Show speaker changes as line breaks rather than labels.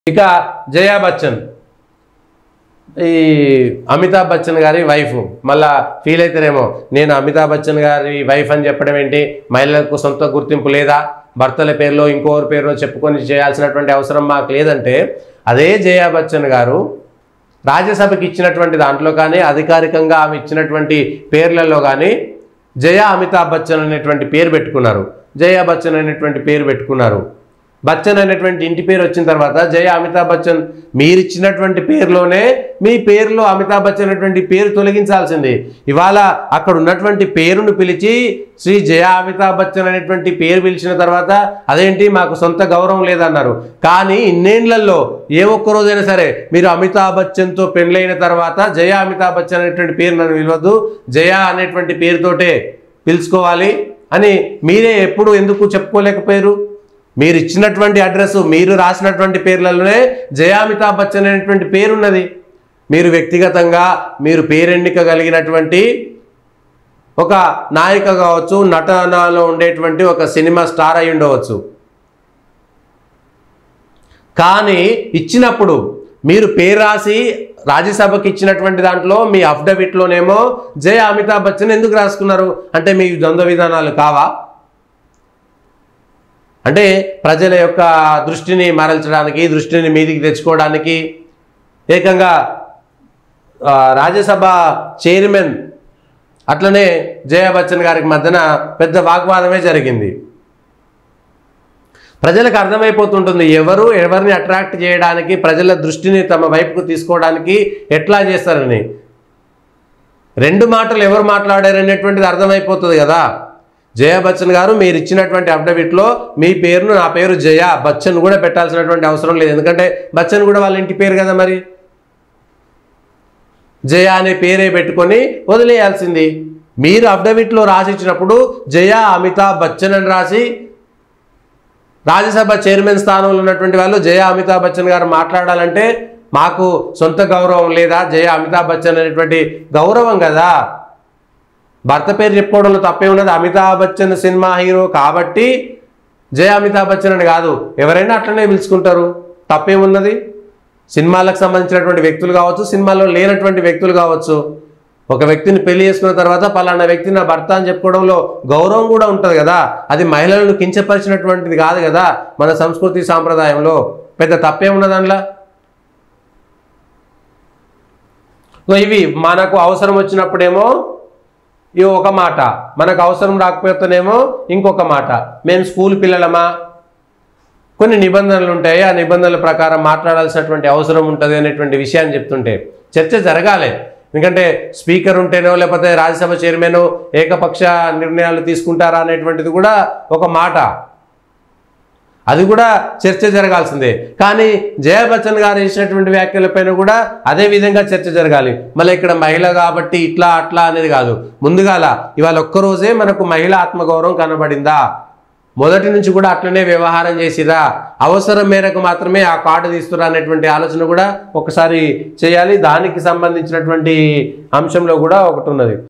ఇక జయా బచ్చన్ ఈ అమితాబ్ బచ్చన్ గారి వైఫ్ మళ్ళా ఫీల్ అవుతారేమో నేను అమితాబ్ బచ్చన్ గారి వైఫ్ అని చెప్పడం ఏంటి మహిళలకు సొంత గుర్తింపు లేదా భర్తల పేరులో ఇంకోరి పేరులో చెప్పుకొని చేయాల్సినటువంటి అవసరం మాకు లేదంటే అదే జయా బచ్చన్ గారు రాజ్యసభకి ఇచ్చినటువంటి దాంట్లో కానీ అధికారికంగా ఆమె ఇచ్చినటువంటి పేర్లలో కానీ జయా అమితాబ్ బచ్చన్ అనేటువంటి పేరు పెట్టుకున్నారు జయా బచ్చన్ అనేటువంటి పేరు పెట్టుకున్నారు బచ్చన్ అనేటువంటి ఇంటి పేరు వచ్చిన తర్వాత జయ అమితాబ్ బచ్చన్ మీరు ఇచ్చినటువంటి పేరులోనే మీ పేరులో అమితాబ్ బచ్చన్ అనేటువంటి పేరు తొలగించాల్సింది ఇవాళ అక్కడ ఉన్నటువంటి పేరును పిలిచి శ్రీ జయ అమితాబ్ బచ్చన్ అనేటువంటి పేరు పిలిచిన తర్వాత అదేంటి మాకు సొంత గౌరవం లేదన్నారు కానీ ఇన్నేళ్లలో ఏ ఒక్క రోజైనా సరే మీరు అమితాబ్ బచ్చన్తో పెళ్ళైన తర్వాత జయ అమితాబ్ బచ్చన్ అనేటువంటి పేరు నన్ను పిలవద్దు జయ అనేటువంటి పేరుతోటే పిలుచుకోవాలి అని మీరే ఎప్పుడు ఎందుకు చెప్పుకోలేకపోయారు మీరు ఇచ్చినటువంటి అడ్రస్ మీరు రాసినటువంటి పేర్లలోనే జయామితాబ్ బచ్చన్ అనేటువంటి పేరున్నది మీరు వ్యక్తిగతంగా మీరు పేరెన్నిక కలిగినటువంటి ఒక నాయిక కావచ్చు నటనలో ఉండేటువంటి ఒక సినిమా స్టార్ అయి ఉండవచ్చు కానీ ఇచ్చినప్పుడు మీరు పేరు రాసి రాజ్యసభకి ఇచ్చినటువంటి దాంట్లో మీ అఫిడవిట్లోనేమో జయ అమితాబ్ బచ్చన్ ఎందుకు రాసుకున్నారు అంటే మీ ద్వంద్వ విధానాలు కావా అంటే ప్రజల యొక్క దృష్టిని మరల్చడానికి దృష్టిని మీదికి తెచ్చుకోవడానికి ఏకంగా ఆ, రాజ్యసభ చైర్మన్ అట్లనే జయ బచ్చన్ గారికి మధ్యన పెద్ద వాగ్వాదమే జరిగింది ప్రజలకు అర్థమైపోతుంటుంది ఎవరు ఎవరిని అట్రాక్ట్ చేయడానికి ప్రజల దృష్టిని తమ వైపుకు తీసుకోవడానికి ఎట్లా చేస్తారని రెండు మాటలు ఎవరు మాట్లాడారు అనేటువంటిది అర్థమైపోతుంది కదా జయ బచ్చన్ గారు మీరు ఇచ్చినటువంటి అఫిడవిట్లో మీ పేరును నా పేరు జయ బచ్చన్ కూడా పెట్టాల్సినటువంటి అవసరం లేదు ఎందుకంటే బచ్చన్ కూడా వాళ్ళ ఇంటి పేరు కదా మరి జయ అనే పేరే పెట్టుకొని వదిలేయాల్సింది మీరు అఫిడవిట్లో రాసిచ్చినప్పుడు జయ అమితాబ్ బచ్చన్ అని రాసి రాజ్యసభ చైర్మన్ స్థానంలో ఉన్నటువంటి వాళ్ళు జయ అమితాబ్ బచ్చన్ గారు మాట్లాడాలంటే మాకు సొంత గౌరవం లేదా జయ అమితాబ్ బచ్చన్ అనేటువంటి గౌరవం కదా భర్త పేరు చెప్పుకోవడంలో తప్పే ఉన్నది అమితాబ్ బచ్చన్ సినిమా హీరో కాబట్టి జయ అమితాబ్ బచ్చన్ అని కాదు ఎవరైనా అట్లనే పిలుచుకుంటారు తప్పేమున్నది సినిమాలకు సంబంధించినటువంటి వ్యక్తులు కావచ్చు సినిమాలో లేనటువంటి వ్యక్తులు కావచ్చు ఒక వ్యక్తిని పెళ్లి చేసుకున్న తర్వాత పలానా వ్యక్తి నా భర్త అని చెప్పుకోవడంలో గౌరవం కూడా ఉంటుంది కదా అది మహిళలను కించపరిచినటువంటిది కాదు కదా మన సంస్కృతి సాంప్రదాయంలో పెద్ద తప్పేమున్నది అందులో ఇగో ఇవి మనకు అవసరం వచ్చినప్పుడేమో ఇవి ఒక మాట మనకు అవసరం రాకపోతేనేమో ఇంకొక మాట మేము స్కూల్ పిల్లలమా కొన్ని నిబంధనలు ఉంటాయి ఆ నిబంధనల ప్రకారం మాట్లాడాల్సినటువంటి అవసరం ఉంటుంది అనేటువంటి విషయాన్ని చెప్తుంటే చర్చ జరగాలి ఎందుకంటే స్పీకర్ ఉంటేనో లేకపోతే రాజ్యసభ చైర్మన్ ఏకపక్ష నిర్ణయాలు తీసుకుంటారా అనేటువంటిది కూడా ఒక మాట అది కూడా చర్చ జరగాల్సిందే కానీ జయ బచ్చన్ గారు చేసినటువంటి వ్యాఖ్యలపైన కూడా అదే విధంగా చర్చ జరగాలి మళ్ళీ ఇక్కడ మహిళ కాబట్టి ఇట్లా అట్లా అనేది కాదు ముందుగాల ఇవాళ ఒక్కరోజే మనకు మహిళ ఆత్మగౌరవం కనబడిందా మొదటి నుంచి కూడా అట్లనే వ్యవహారం చేసిరా అవసరం మేరకు మాత్రమే ఆ కార్డు తీస్తురా అనేటువంటి ఆలోచన కూడా ఒకసారి చేయాలి దానికి సంబంధించినటువంటి అంశంలో కూడా ఒకటి ఉన్నది